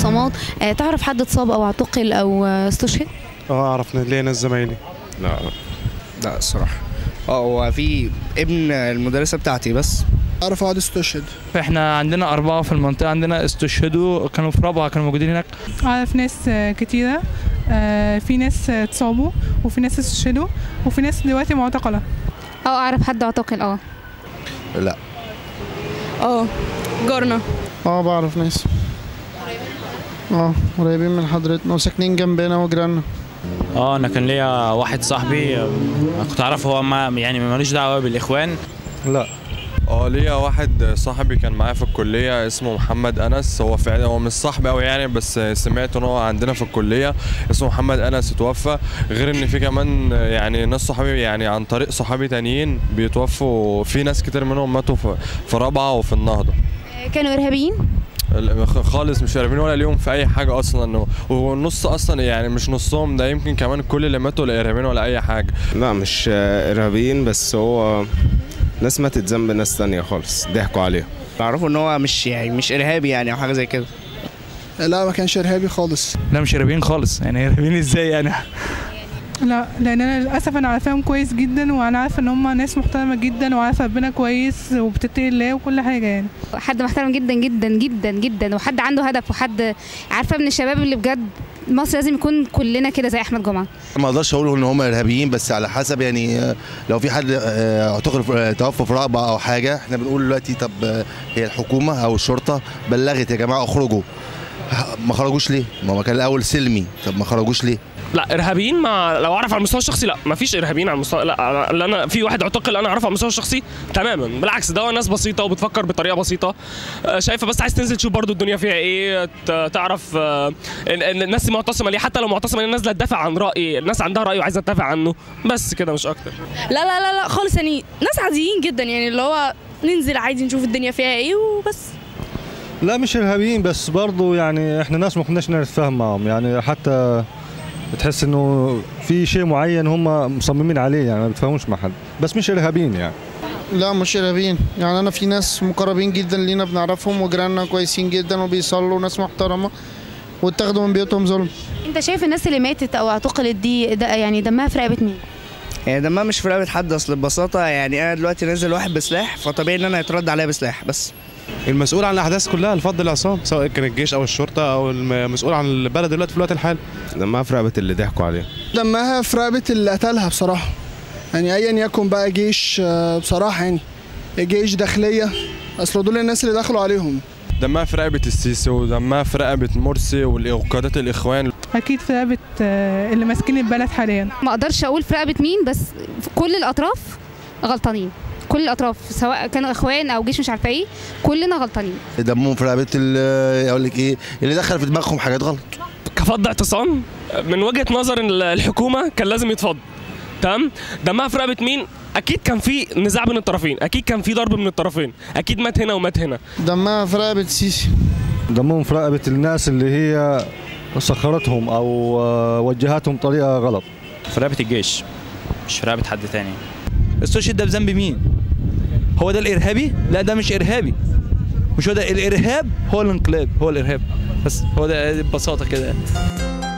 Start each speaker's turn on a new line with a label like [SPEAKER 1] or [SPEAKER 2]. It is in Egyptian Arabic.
[SPEAKER 1] اعتصامات آه، تعرف حد اتصاب او اعتقل او آه، استشهد
[SPEAKER 2] اه اعرف ليا ناس زمايلي
[SPEAKER 3] لا لا الصراحة اه هو في ابن المدرسة بتاعتي بس
[SPEAKER 4] اعرف واحد استشهد
[SPEAKER 5] احنا عندنا أربعة في المنطقة عندنا استشهدوا كانوا في رابعة كانوا موجودين هناك
[SPEAKER 6] أعرف ناس آه، كتيرة آه، في ناس آه، اتصابوا وفي ناس استشهدوا وفي ناس دلوقتي معتقلة
[SPEAKER 1] او اعرف حد اعتقل اه
[SPEAKER 3] لا
[SPEAKER 7] اه جارنا
[SPEAKER 4] اه بعرف ناس اه قريبين من حضرتنا وساكنين جنبنا وجيراننا
[SPEAKER 8] اه انا كان ليا واحد صاحبي آه، كنت اعرفه هو ما يعني ملوش دعوه بالاخوان
[SPEAKER 2] لا
[SPEAKER 9] اه ليا واحد صاحبي كان معايا في الكلية اسمه محمد أنس هو فعلا هو مش صاحبي أوي يعني بس سمعت إن هو عندنا في الكلية اسمه محمد أنس اتوفى غير إن في كمان يعني ناس صحابي يعني عن طريق صحابي تانيين بيتوفوا في ناس كتير منهم ماتوا في في رابعة وفي النهضة
[SPEAKER 1] آه، كانوا ارهابيين
[SPEAKER 9] ال- خ- خالص مش قريبين ولا ليهم في أي حاجة أصلا والنص أصلا يعني مش نصهم ده يمكن كمان كل اللي ماتوا لا إرهابيين ولا أي حاجة
[SPEAKER 3] لا مش آه، إرهابيين بس هو ناس ماتت ذنب ناس تانية خالص ضحكوا عليهم
[SPEAKER 10] بعرفه ان هو مش يعني مش ارهابي يعني او حاجه زي كده
[SPEAKER 4] لا ما كانش ارهابي خالص
[SPEAKER 5] لا مش إرهابيين خالص يعني إرهابيين إزاي يعني
[SPEAKER 6] لا لأن أنا للأسف أنا عارفاهم كويس جدا وأنا عارفة إن هم ناس محترمة جدا وعارفة ربنا كويس وبتتقي الله وكل حاجة يعني
[SPEAKER 1] حد محترم جدا جدا جدا جدا وحد عنده هدف وحد عارفه من الشباب اللي بجد مصر لازم يكون كلنا كده زي احمد جمعه
[SPEAKER 11] ما اقدرش اقول ان هم ارهابيين بس على حسب يعني آه، لو في حد آه، اعتقل في- آه، توفى في رقبه او حاجه احنا بنقول دلوقتي طب آه، هي الحكومه او الشرطه بلغت يا جماعه اخرجوا ما خرجوش ليه؟ ما هو كان الاول سلمي طب ما خرجوش ليه؟
[SPEAKER 12] لا ارهابيين ما لو اعرف على المستوى الشخصي لا ما فيش ارهابيين على المستوى لا أنا- اللي انا في واحد اعتقل انا اعرفه على المستوى الشخصي تماما بالعكس ده ناس بسيطه وبتفكر بطريقه بسيطه آه، شايفه بس عايز تنزل تشوف برضو الدنيا فيها ايه ت- تعرف آه، ان إن الناس دي معتصمه ليه حتى لو معتصمه ليه نازله تدافع عن راي الناس عندها راي وعايزه تدافع عنه بس كده مش اكتر
[SPEAKER 7] لا لا لا لا خالص يعني ناس عاديين جدا يعني اللي هو ننزل عادي نشوف الدنيا فيها ايه وبس
[SPEAKER 2] لا مش ارهابيين بس برضه يعني احنا ناس ما كناش نتفاهم معهم يعني حتى بتحس انه في شيء معين هم مصممين عليه يعني ما بتفاهموش مع حد بس مش ارهابيين يعني
[SPEAKER 4] لا مش ارهابيين يعني انا في ناس مقربين جدا لينا بنعرفهم وجيراننا كويسين جدا وبيصلوا ناس محترمه واتاخدوا من بيوتهم ظلم
[SPEAKER 1] انت شايف الناس اللي ماتت او اعتقلت دي ده يعني دمها في رقبه مين
[SPEAKER 10] يعني دمها مش في رقبه حد اصل ببساطه يعني انا دلوقتي نازل واحد بسلاح فطبيعي ان انا يترد عليا بسلاح بس
[SPEAKER 2] المسؤول عن الاحداث كلها الفضل العصام سواء كان الجيش او الشرطه او المسؤول عن البلد دلوقتي في الوقت الحالي
[SPEAKER 3] دمها في رقبة اللي ضحكوا عليهم
[SPEAKER 4] دمها في رقبه اللي قتلها بصراحه يعني ايا يكن بقى جيش آه، بصراحه يعني جيش داخليه اصل دول الناس اللي دخلوا عليهم
[SPEAKER 9] دمها في رقبة السيسي ودمها في رقبة مرسي وقادات الإخوان
[SPEAKER 6] أكيد في رقبة آه، اللي ماسكين البلد حاليا
[SPEAKER 1] ما اقدرش اقول في رقبه مين بس في كل الاطراف غلطانين كل الاطراف سواء كانوا اخوان او جيش مش عارفه ايه كلنا غلطانين
[SPEAKER 11] دمهم في رقبه ال- اقول لك ايه اللي دخل في دماغهم حاجات غلط
[SPEAKER 12] كفض اعتصام من وجهه نظر ال- الحكومه كان لازم يتفض تمام دمها في رقبه مين اكيد كان في نزاع بين الطرفين اكيد كان في ضرب من الطرفين اكيد مات هنا ومات هنا
[SPEAKER 4] دمها في رقبه سيسي
[SPEAKER 2] دمهم في رقبه الناس اللي هي سخرتهم او آه، وجهتهم طريقه غلط
[SPEAKER 8] في رقبه الجيش مش في رقبه حد تاني
[SPEAKER 5] استشهد ده بذنب مين؟ هو ده الإرهابي؟ لا ده مش إرهابي مش هو ده الإرهاب هو الانقلاب هو الإرهاب بس هو ده ببساطة كده